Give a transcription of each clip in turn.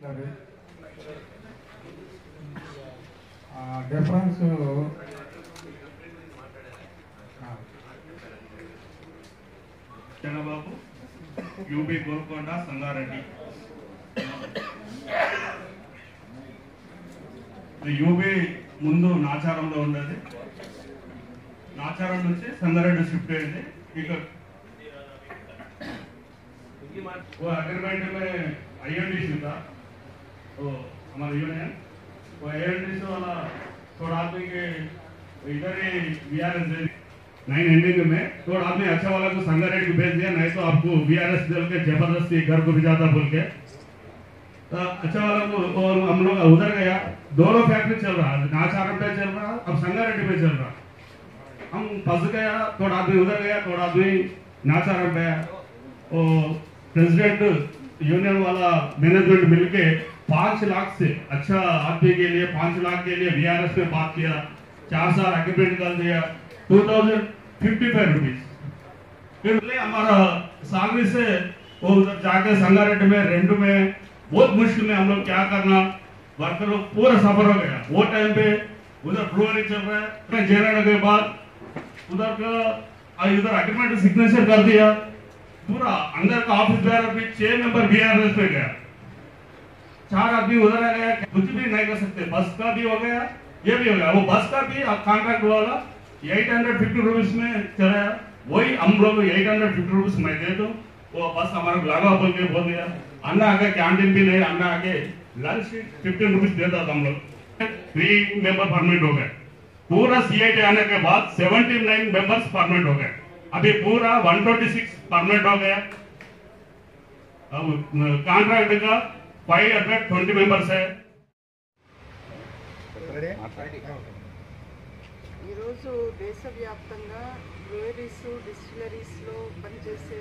అది difference Chandrababu UB Golconda Sangareddy UB ముందు నాచారంలో ఉండేది నాచారం నుంచి సంగారెడ్డి షిఫ్ట్ అయింది ఇక वो अग्रीमेंट में आईएनडीसी था तो हमारा यूनियन वो आईएनडीसी वाला थोड़ा आदमी के इधर ही बीआरएस दे नाइन एंडिंग में थोड़ा आदमी अच्छा वाला को संगारेड्डी को भेज दिया नहीं तो आपको बीआरएस दल के जबरदस्ती घर को भी जाता बोल के तो अच्छा वाला को और हम लोग उधर गया दोनों फैक्ट्री चल रहा है नाचारम पे चल रहा अब संगारेड्डी पे चल रहा हम फंस गया थोड़ा आदमी उधर गया थोड़ा आदमी नाचारम पे वो प्रेसिडेंट यूनियन वाला मैनेजमेंट मिलके पांच लाख से अच्छा आदमी के लिए पांच लाख के लिए बीआरएस में बात किया चार साल एग्रीमेंट कर दिया two thousand fifty five rupees फिर ले हमारा सामने से वो उधर जाके संगारेड्डी में रेंट में बहुत मुश्किल में हम लोग क्या करना वर्कर लोग पूरा सफर हो गया वो टाइम पे उधर ब्रुअरी चल रहा है जेराना के बाद उधर का आ, इधर एग्रीमेंट सिग्नेचर कर दिया पूरा अंदर का ऑफिस बेयर भी छह मेंबर बीआरएस पे गया चार आदमी उधर आ गया कुछ भी नहीं कर सकते बस का भी हो गया ये भी हो गया वो बस का भी कॉन्ट्रैक्ट वाला एट हंड्रेड फिफ्टी रुपीज में चलाया वही हम लोग एट हंड्रेड फिफ्टी रुपीज मैं दे दो वो बस हमारे को लगा बोल के बोल दिया अन्ना आके कैंटीन भी नहीं अन्ना आके लंच फिफ्टीन रुपीज देता था हम लोग थ्री मेंबर परमिट हो गए पूरा सीआईटी आने के बाद 79 मेंबर्स परमानेंट हो गए अभी पूरा 126 परमानेंट हो गया अब कॉन्ट्रैक्ट का 520 मेंबर्स है ఈరోజు దేశవ్యాప్తంగా బ్రూవరీస్ డిస్టిలరీస్లో పనిచేసే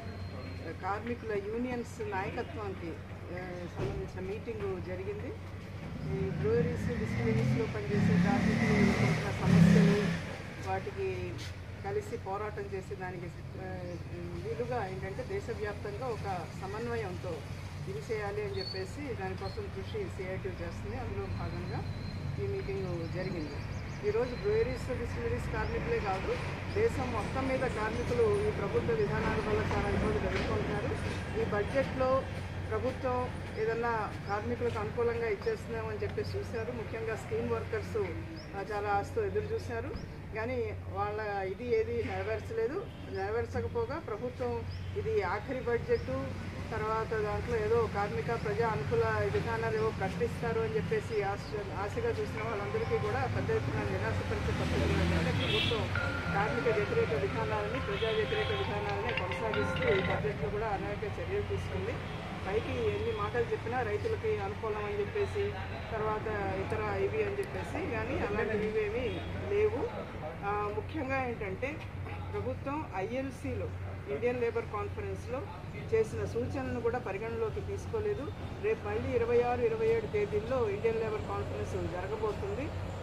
ఆ, కార్మికుల యూనియన్స్ నాయకత్వానికి ఆ, సంబంధించిన మీటింగ్ జరిగింది ఈ బ్రూవరీస్ డిస్టిలరీస్లో పనిచేసే కార్మికులు ఎదుర్కొంటున్న సమస్యలు వాటికి కలిసి పోరాటం చేసే దానికి ఆ, వీలుగా ఏంటంటే దేశవ్యాప్తంగా ఒక సమన్వయంతో ఇది చేయాలి అని చెప్పేసి దానికోసం కృషి సిఐటి చేస్తుంది అందులో భాగంగా ఈ మీటింగ్ జరిగింది ఈరోజు బ్రూయరీస్ డిస్టిలరీస్ కార్మికులే కాదు దేశం మొత్తం మీద కార్మికులు ఈ ప్రభుత్వ విధానాల వల్ల చాలా ఇబ్బందులు ఎదుర్కొంటున్నారు ఈ బడ్జెట్లో ప్రభుత్వం ఏదన్నా కార్మికులకు అనుకూలంగా ఇచ్చేస్తున్నామని చెప్పేసి చూశారు ముఖ్యంగా స్కీమ్ వర్కర్స్ ఆ, చాలా ఆస్తో ఎదురు చూశారు కానీ వాళ్ళ ఇది ఏది నెరవేర్చలేదు నెరవేర్చకపోగా ప్రభుత్వం ఇది ఆఖరి బడ్జెట్ తర్వాత దాంట్లో ఏదో కార్మిక ప్రజా అనుకూల విధానాలు ఏవో ప్రకటిస్తారు అని చెప్పేసి ఆశ ఆశగా చూసిన వాళ్ళందరికీ కూడా పెద్ద ఎత్తున నిరాశపరిచే పరిస్థితులు ఏంటంటే ప్రభుత్వం కార్మిక వ్యతిరేక విధానాలని ప్రజా వ్యతిరేక విధానాలని కొనసాగిస్తూ ఈ బడ్జెట్లో కూడా అనేక చర్యలు తీసుకుంది పైకి ఎన్ని మాటలు చెప్పినా రైతులకి అనుకూలం అని చెప్పేసి తర్వాత ఇతర ఇవి అని చెప్పేసి కానీ అలాంటివి ఇవేమీ లేవు ఆ, ముఖ్యంగా ఏంటంటే ప్రభుత్వం ఐఎల్సీలో ఇండియన్ లేబర్ కాన్ఫరెన్స్లో చేసిన సూచనలను కూడా పరిగణలోకి తీసుకోలేదు రేపు మళ్ళీ ఇరవై ఆరు ఇరవై ఏడు తేదీల్లో ఇండియన్ లేబర్ కాన్ఫరెన్స్ జరగబోతుంది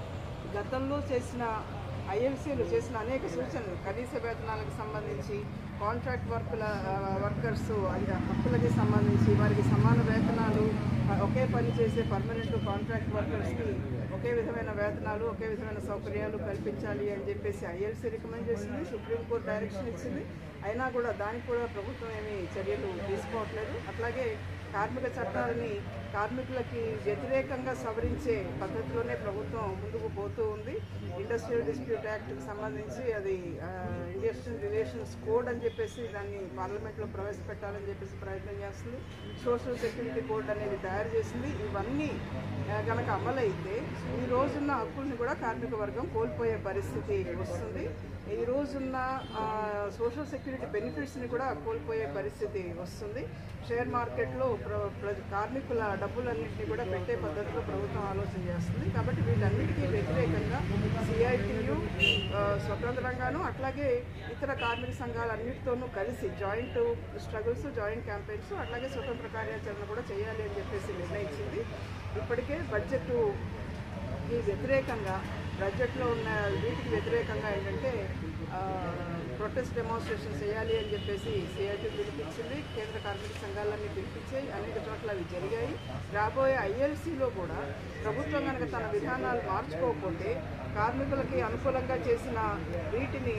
గతంలో చేసిన ఐఎల్సీలు చేసిన అనేక సూచనలు కనీస వేతనాలకు సంబంధించి కాంట్రాక్ట్ వర్కుల వర్కర్స్ హక్కులకి సంబంధించి వారికి సమాన వేతనాలు ఆ, ఒకే పని చేసే పర్మనెంట్ కాంట్రాక్ట్ వర్కర్స్కి ఒకే విధమైన వేతనాలు ఒకే విధమైన సౌకర్యాలు కల్పించాలి అని చెప్పేసి ఐఎల్సీ రికమెండ్ చేసింది సుప్రీంకోర్టు డైరెక్షన్ ఇచ్చింది అయినా కూడా దానికి కూడా ప్రభుత్వం ఏమీ చర్యలు తీసుకోవట్లేదు అట్లాగే కార్మిక చట్టాలని కార్మికులకి వ్యతిరేకంగా సవరించే పద్ధతిలోనే ప్రభుత్వం ముందుకు పోతూ ఉంది ఇండస్ట్రియల్ డిస్ప్యూట్ యాక్ట్కి సంబంధించి అది ఆ, ఇండస్ట్రియల్ రిలేషన్స్ కోడ్ అని చెప్పేసి దాన్ని పార్లమెంట్లో ప్రవేశపెట్టాలని చెప్పేసి ప్రయత్నం చేస్తుంది సోషల్ సెక్యూరిటీ కోడ్ అనేది తయారు చేసింది ఇవన్నీ ఆ, గనక అమలైతే ఈ రోజున్న హక్కుల్ని కూడా కార్మిక వర్గం కోల్పోయే పరిస్థితి వస్తుంది ఈ రోజున్న ఆ, సోషల్ సెక్యూరిటీ బెనిఫిట్స్ని కూడా కోల్పోయే పరిస్థితి వస్తుంది షేర్ మార్కెట్లో ప్ర ప్ర- కార్మికుల డబ్బులన్నింటినీ కూడా పెట్టే పద్ధతిలో ప్రభుత్వం ఆలోచన చేస్తుంది కాబట్టి వీటన్నిటికీ వ్యతిరేకంగా సిఐటియు స్వతంత్రంగాను అట్లాగే ఇతర కార్మిక సంఘాలన్నిటితోనూ కలిసి జాయింట్ స్ట్రగుల్స్ జాయింట్ క్యాంపెయిన్స్ అట్లాగే స్వతంత్ర కార్యాచరణ కూడా చేయాలి అని చెప్పేసి నిర్ణయించింది ఇప్పటికే బడ్జెట్ ఈ వ్యతిరేకంగా బడ్జెట్లో ఉన్న వీటికి వ్యతిరేకంగా ఏంటంటే ప్రొటెస్ట్ డెమాన్స్ట్రేషన్ చేయాలి అని చెప్పేసి సిఐటి పిలిపించింది కేంద్ర కార్మిక సంఘాలన్నీ పిలిపించాయి అనేక చోట్ల అవి జరిగాయి రాబోయే ఐఎల్సీలో కూడా ప్రభుత్వం కనుక తన విధానాలు మార్చుకోకపోతే కార్మికులకి అనుకూలంగా చేసిన వీటిని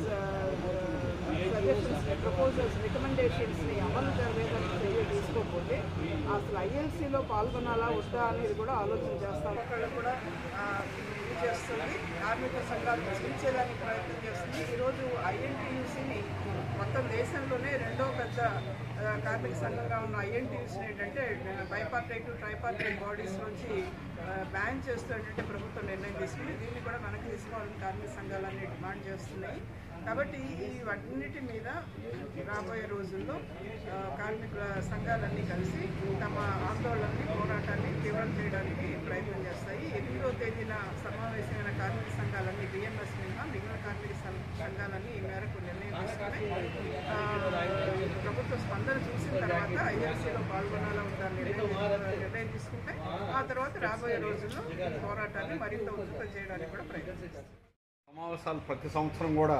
సజెషన్స్ ప్రపోజల్స్ రికమెండేషన్స్ని అమలు జరగడానికి చర్య తీసుకోకపోతే అసలు ఐఎల్సీలో పాల్గొనాలా వద్దా అనేది కూడా ఆలోచన చేస్తాం ఒకళ్ళు కూడా ఆ, ఇది చేస్తుంది కార్మిక సంఘాలు చర్చించేదానికి ప్రయత్నం చేస్తుంది ఈరోజు ఐఎన్టీయూసీని మొత్తం దేశంలోనే రెండో పెద్ద ఆ, కార్మిక సంఘంగా ఉన్న ఐఎన్టీయూసీని ఏంటంటే బైపార్టైట్ ట్రైపార్టైట్ బాడీస్ నుంచి బ్యాన్ చేస్తూ ఏంటంటే ప్రభుత్వం నిర్ణయం తీసుకుంది దీన్ని కూడా వెనక్కి తీసుకోవాలని కార్మిక సంఘాలన్నీ డిమాండ్ చేస్తున్నాయి కాబట్టి ఇవన్నిటి మీద రాబోయే రోజుల్లో ఆ, కార్మికుల సంఘాలన్నీ కలిసి తమ ఆందోళనని పోరాటాన్ని తీవ్రం చేయడానికి ప్రయత్నం చేస్తాయి ఎనిమిదో తేదీన సమావేశమైన కార్మిక సంఘాలన్నీ బిఎంఎస్ మినహా మిగిలిన కార్మిక సం- సంఘాలన్నీ ఈ మేరకు నిర్ణయం తీసుకుని ఆ, ప్రభుత్వ స్పందన చూసిన తర్వాత ఐఎల్సీలో పాల్గొనాలా ఉందా నిర్ణయం నిర్ణయం తీసుకుంటే ఆ తర్వాత రాబోయే రోజుల్లో ఈ పోరాటాన్ని మరింత ఉధృతం చేయడానికి కూడా ప్రయత్నం చేస్తాం సమావేశాలు ప్రతి సంవత్సరం కూడా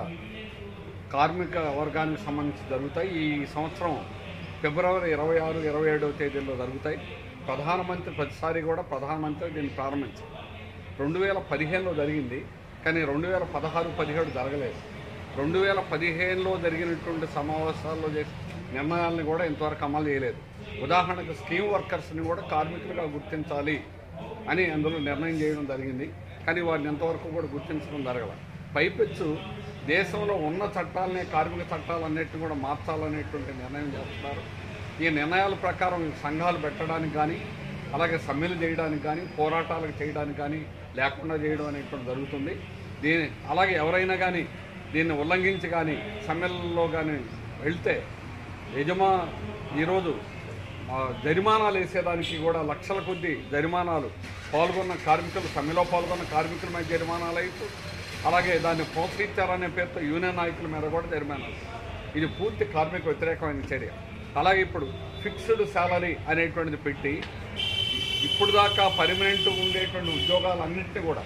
కార్మిక వర్గానికి సంబంధించి జరుగుతాయి ఈ సంవత్సరం ఫిబ్రవరి ఇరవై ఆరు ఇరవై ఏడవ తేదీల్లో జరుగుతాయి ప్రధానమంత్రి ప్రతిసారి కూడా ప్రధానమంత్రి దీన్ని ప్రారంభించారు రెండు వేల పదిహేనులో జరిగింది కానీ రెండు వేల పదహారు పదిహేడు జరగలేదు రెండు వేల పదిహేనులో జరిగినటువంటి సమావేశాల్లో చేసిన నిర్ణయాలను కూడా ఇంతవరకు అమలు చేయలేదు ఉదాహరణకు స్కీమ్ వర్కర్స్ని కూడా కార్మికులుగా గుర్తించాలి అని అందులో నిర్ణయం చేయడం జరిగింది కానీ వారిని ఎంతవరకు కూడా గుర్తించడం జరగల పైపెచ్చు దేశంలో ఉన్న చట్టాలనే కార్మిక చట్టాలన్నిటిని కూడా మార్చాలనేటువంటి నిర్ణయం చేస్తున్నారు ఈ నిర్ణయాల ప్రకారం ఈ సంఘాలు పెట్టడానికి కానీ అలాగే సమ్మెలు చేయడానికి కానీ పోరాటాలకు చేయడానికి కానీ లేకుండా చేయడం అనేటువంటి జరుగుతుంది దీని అలాగే ఎవరైనా కానీ దీన్ని ఉల్లంఘించి కానీ సమ్మెలలో కానీ వెళ్తే యజమా ఈరోజు ఆ, జరిమానాలు వేసేదానికి కూడా లక్షల కొద్దీ జరిమానాలు పాల్గొన్న కార్మికులు సమ్మెలో పాల్గొన్న కార్మికుల మీద జరిమానాలు వేయచ్చు అలాగే దాన్ని ప్రోత్సహించారనే పేరుతో యూనియన్ నాయకుల మీద కూడా జరిమానాలు ఇది పూర్తి కార్మిక వ్యతిరేకమైన చర్య అలాగే ఇప్పుడు ఫిక్స్డ్ శాలరీ అనేటువంటిది పెట్టి ఇప్పుడు దాకా పర్మనెంట్ ఉండేటువంటి ఉద్యోగాలన్నింటినీ కూడా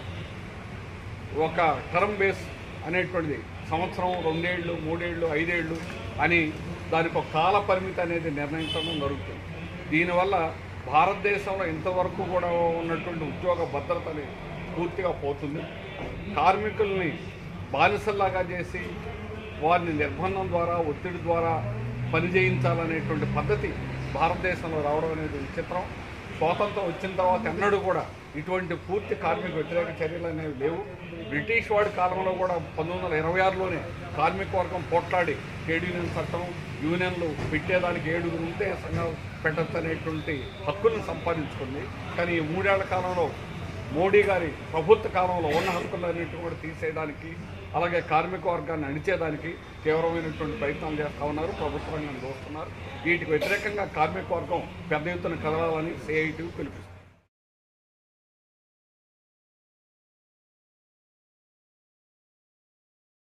ఒక టర్మ్ బేస్ అనేటువంటిది సంవత్సరం రెండేళ్ళు మూడేళ్ళు ఐదేళ్ళు అని దానికి ఒక కాల పరిమితి అనేది నిర్ణయించడం జరుగుతుంది దీనివల్ల భారతదేశంలో ఇంతవరకు కూడా ఉన్నటువంటి ఉద్యోగ భద్రత అనేది పూర్తిగా పోతుంది కార్మికుల్ని బానిసల్లాగా చేసి వారిని నిర్బంధం ద్వారా ఒత్తిడి ద్వారా పని చేయించాలనేటువంటి పద్ధతి భారతదేశంలో రావడం అనేది విచిత్రం స్వాతంత్రం వచ్చిన తర్వాత ఎన్నడూ కూడా ఇటువంటి పూర్తి కార్మిక వ్యతిరేక చర్యలు అనేవి లేవు బ్రిటిష్ వాడి కాలంలో కూడా పంతొమ్మిది వందల ఇరవై ఆరులోనే కార్మిక వర్గం పోట్లాడి ట్రేడ్ యూనియన్ చట్టం యూనియన్లు పెట్టేదానికి ఏడుగురు ఉంటే సంఘం పెట్టచ్చు అనేటువంటి హక్కులను సంపాదించుకుంది కానీ ఈ మూడేళ్ల కాలంలో మోడీ గారి ప్రభుత్వ కాలంలో ఉన్న హక్కులన్నింటినీ కూడా తీసేయడానికి అలాగే కార్మిక వర్గాన్ని అణిచేదానికి తీవ్రమైనటువంటి ప్రయత్నాలు చేస్తూ ఉన్నారు ప్రభుత్వాన్ని చూస్తున్నారు వీటికి వ్యతిరేకంగా కార్మిక వర్గం పెద్ద ఎత్తున కదలాలని సిఐటి పిలిపిస్తుంది